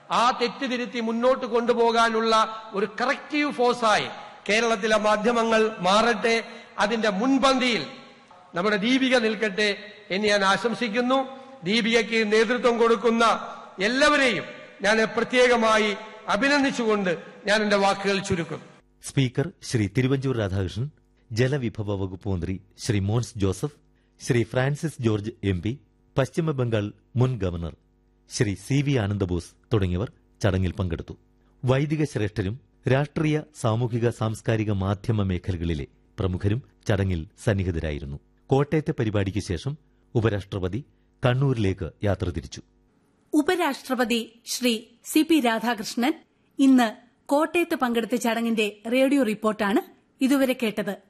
ആ തെറ്റ് തിരുത്തി മുന്നോട്ട് കൊണ്ടുപോകാനുള്ള ഒരു കറക്റ്റീവ് ഫോഴ്സായി കേരളത്തിലെ മാധ്യമങ്ങൾ മാറട്ടെ അതിന്റെ മുൻപന്തിയിൽ നമ്മുടെ ദീപിക നിൽക്കട്ടെ എന്ന് ഞാൻ ആശംസിക്കുന്നു ദീപികയ്ക്ക് നേതൃത്വം കൊടുക്കുന്ന എല്ലാവരെയും ഞാൻ പ്രത്യേകമായി അഭിനന്ദിച്ചുകൊണ്ട് ഞാൻ എന്റെ വാക്കുകൾ ചുരുക്കുന്നു സ്പീക്കർ ശ്രീ തിരുവഞ്ചൂർ രാധാകൃഷ്ണൻ ജലവിഭവ വകുപ്പ് മന്ത്രി ശ്രീ മോൻസ് ജോസഫ് ശ്രീ ഫ്രാൻസിസ് ജോർജ് എം പി പശ്ചിമബംഗാൾ മുൻ governor Shri C V Ananda Bose തുടങ്ങിയവർ ചടങ്ങിൽ പങ്കെടുത്തു വൈദിക ശ്രേഷ്ഠരും രാഷ്ട്രീയ സാമൂഹിക സാംസ്കാരിക മാധ്യമ മേഖലകളിലെ പ്രമുഖരും ചടങ്ങിൽ സന്നിഹിതരായിരുന്നു കോട്ടയത്തെ പരിപാടിക്ക് ശേഷം ഉപരാഷ്ട്രപതി കണ്ണൂരിലേക്ക് യാത്ര തിരിച്ചു ഉപരാഷ്ട്രപതി ശ്രീ സി പി രാധാകൃഷ്ണൻ ഇന്ന് കോട്ടയത്ത് പങ്കെടുത്ത ചടങ്ങിന്റെ റേഡിയോ റിപ്പോർട്ടാണ് ഇതുവരെ കേട്ടത്